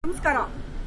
ನಮಸ್ಕಾರ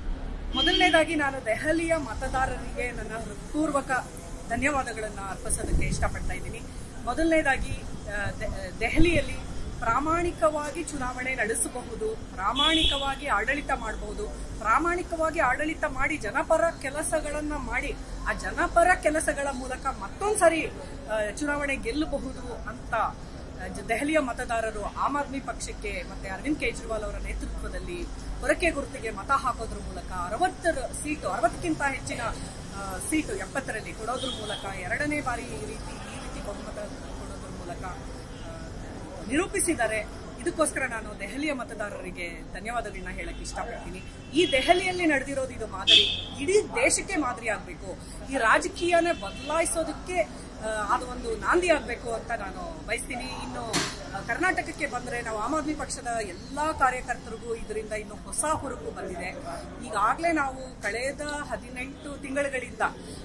ಮೊದಲನೇದಾಗಿ ನಾನು ದೆಹಲಿಯ ಮತದಾರರಿಗೆ ನನ್ನ ಹೃತ್ಪೂರ್ವಕ ಧನ್ಯವಾದಗಳನ್ನು ಅರ್ಪಿಸೋದಕ್ಕೆ ಇಷ್ಟಪಡ್ತಾ ಇದ್ದೀನಿ ಮೊದಲನೇದಾಗಿ ಆ, ದೆ- ದೆಹಲಿಯಲ್ಲಿ ಪ್ರಾಮಾಣಿಕವಾಗಿ ಚುನಾವಣೆ ನಡೆಸಬಹುದು ಪ್ರಾಮಾಣಿಕವಾಗಿ ಆಡಳಿತ ಮಾಡಬಹುದು ಪ್ರಾಮಾಣಿಕವಾಗಿ ಆಡಳಿತ ಮಾಡಿ ಜನಪರ ಕೆಲಸಗಳನ್ನ ಮಾಡಿ ಆ ಜನಪರ ಕೆಲಸಗಳ ಮೂಲಕ ಮತ್ತೊಂದ್ಸರಿ ಆ, ಚುನಾವಣೆ ಗೆಲ್ಲಬಹುದು ಅಂತ ಜ- ದೆಹಲಿಯ ಮತದಾರರು ಆಮ್ ಆದ್ಮಿ ಪಕ್ಷಕ್ಕೆ ಮತ್ತೆ ಅರವಿಂದ್ ಕೇಜ್ರಿವಾಲ್ ಅವರ ನೇತೃತ್ವದಲ್ಲಿ ಹೊರಕೆ ಗುರುತಿಗೆ ಮತ ಹಾಕೋದ್ರ ಮೂಲಕ ಅರವತ್ತರ ಸೀಟು ಅರವತ್ತಕ್ಕಿಂತ ಹೆಚ್ಚಿನ ಆ, ಸೀಟು ಎಪ್ಪತ್ತರಲ್ಲಿ ಕೊಡೋದ್ರ ಮೂಲಕ ಎರಡನೇ ಬಾರಿ ಈ ರೀತಿ ಈ ರೀತಿ ಬಹುಮತ ಕೊಡೋದ್ರ ಮೂಲಕ ಆ, ನಿರೂಪಿಸಿದ್ದಾರೆ ಇದಕ್ಕೋಸ್ಕರ ನಾನು ದೆಹಲಿಯ ಮತದಾರರಿಗೆ ಧನ್ಯವಾದಗಳನ್ನ ಹೇಳಕ್ ಇಷ್ಟಪಡ್ತೀನಿ ಈ ದೆಹಲಿಯಲ್ಲಿ ನಡೆದಿರೋದು ಇದು ಮಾದರಿ ಇಡೀ ದೇಶಕ್ಕೆ ಮಾದರಿ ಆಗಬೇಕು ಈ ರಾಜಕೀಯನ ಬದಲಾಯಿಸೋದಕ್ಕೆ ಆ, ಅದು ಒಂದು ನಾಂದಿ ಆಗಬೇಕು ಅಂತ ನಾನು ಬಯಸ್ತೀನಿ ಇನ್ನು ಆ, ಕರ್ನಾಟಕಕ್ಕೆ ಬಂದ್ರೆ ನಾವು ಆಮ್ ಆದ್ಮಿ ಪಕ್ಷದ ಎಲ್ಲಾ ಕಾರ್ಯಕರ್ತರಿಗೂ ಇದರಿಂದ ಇನ್ನು ಹೊಸ ಹುರುಪು ಬಂದಿದೆ ಈಗಾಗಲೇ ನಾವು ಕಳೆದ ಹದಿನೆಂಟು ತಿಂಗಳುಗಳಿಂದ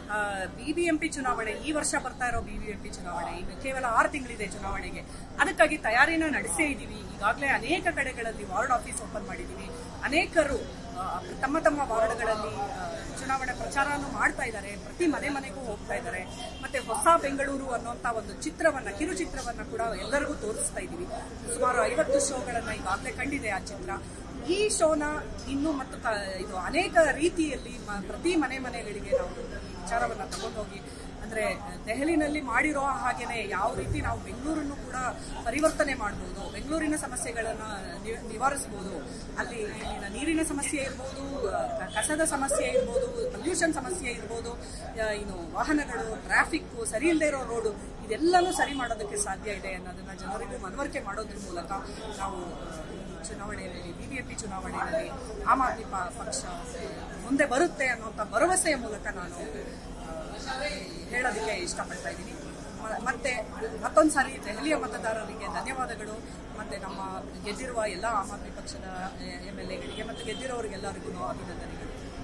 ಬಿಬಿಎಂಪಿ ಚುನಾವಣೆ ಈ ವರ್ಷ ಬರ್ತಾ ಇರೋ ಬಿಬಿಎಂಪಿ ಚುನಾವಣೆ ಇನ್ನು ಕೇವಲ ಆರು ತಿಂಗಳಿದೆ ಚುನಾವಣೆಗೆ ಅದಕ್ಕಾಗಿ ತಯಾರಿನ ನಡೆಸೇ ಇದ್ದೀವಿ ಈಗಾಗಲೇ ಅನೇಕ ಕಡೆಗಳಲ್ಲಿ ವಾರ್ಡ್ ಆಫೀಸ್ ಓಪನ್ ಮಾಡಿದ್ದೀವಿ ಅನೇಕರು ಆ, ತಮ್ಮ ತಮ್ಮ ವಾರ್ಡ್ಗಳಲ್ಲಿ ಆ, ಚುನಾವಣೆ ಪ್ರಚಾರವನ್ನು ಮಾಡ್ತಾ ಇದ್ದಾರೆ ಪ್ರತಿ ಮನೆ ಮನೆಗೂ ಹೋಗ್ತಾ ಇದ್ದಾರೆ ಮತ್ತೆ ಹೊಸ ಬೆಂಗಳೂರು ಅನ್ನುವಂತ ಒಂದು ಚಿತ್ರವನ್ನ ಕಿರುಚಿತ್ರವನ್ನ ಕೂಡ ಎಲ್ಲರಿಗೂ ತೋರಿಸ್ತಾ ಇದ್ದೀವಿ ಸುಮಾರು ಐವತ್ತು ಶೋಗಳನ್ನ ಈಗಾಗಲೇ ಕಂಡಿದೆ ಆ ಚಿತ್ರ ಈ ಶೋನ ಇನ್ನು ಮತ್ತು ಕ- ಇದು ಅನೇಕ ರೀತಿಯಲ್ಲಿ ಮ- ಪ್ರತಿ ಮನೆ ಮನೆಗಳಿಗೆ ನಾವು ಈ ವಿಚಾರವನ್ನ ತಗೊಂಡೋಗಿ ಅಂದ್ರೆ ದೆಹಲಿನಲ್ಲಿ ಮಾಡಿರೋ ಹಾಗೇನೆ ಯಾವ ರೀತಿ ನಾವು ಬೆಂಗಳೂರನ್ನು ಕೂಡ ಪರಿವರ್ತನೆ ಮಾಡಬಹುದು ಬೆಂಗಳೂರಿನ ಸಮಸ್ಯೆಗಳನ್ನ ನಿ- ನಿವಾರಿಸಬಹುದು ಅಲ್ಲಿ ಇಲ್ಲಿನ ನೀರಿನ ಸಮಸ್ಯೆ ಇರ್ಬೋದು ಕ- ಕಸದ ಸಮಸ್ಯೆ ಇರ್ಬೋದು ಪೊಲ್ಯೂಷನ್ ಸಮಸ್ಯೆ ಇರ್ಬೋದು ಆ, ಇನ್ನು ವಾಹನಗಳು ಟ್ರಾಫಿಕ್ ಸರಿ ಇಲ್ಲದೆ ಇರೋ ರೋಡು ಇದೆಲ್ಲನೂ ಸರಿ ಮಾಡೋದಕ್ಕೆ ಸಾಧ್ಯ ಇದೆ ಅನ್ನೋದನ್ನ ಜನರಿಗೂ ಮನವರಿಕೆ ಮಾಡೋದ್ರ ಮೂಲಕ ನಾವು ಈ ಚುನಾವಣೆಯಲ್ಲಿ ಬಿಬಿಎಂಪಿ ಚುನಾವಣೆಯಲ್ಲಿ ಆಮ್ ಆದ್ಮಿ ಪ- ಪಕ್ಷ ಮುಂದೆ ಬರುತ್ತೆ ಅನ್ನುವಂಥ ಭರವಸೆಯ ಮೂಲಕ ನಾನು ಆ, ಹೇಳೋದಕ್ಕೆ ಇಷ್ಟಪಡ್ತಾ ಇದ್ದೀನಿ ಮ- ಮತ್ತೆ ಮತ್ತೊಂದು ಸಾರಿ ದೆಹಲಿಯ ಮತದಾರರಿಗೆ ಧನ್ಯವಾದಗಳು ಮತ್ತೆ ನಮ್ಮ ಗೆದ್ದಿರುವ ಎಲ್ಲ ಆಮ್ ಆದ್ಮಿ ಪಕ್ಷದ ಎಂ ಎಲ್ ಎಗಳಿಗೆ ಮತ್ತು ಗೆದ್ದಿರೋರಿಗೆಲ್ಲರಿಗೂ ಅಭಿನಂದನೆಗಳು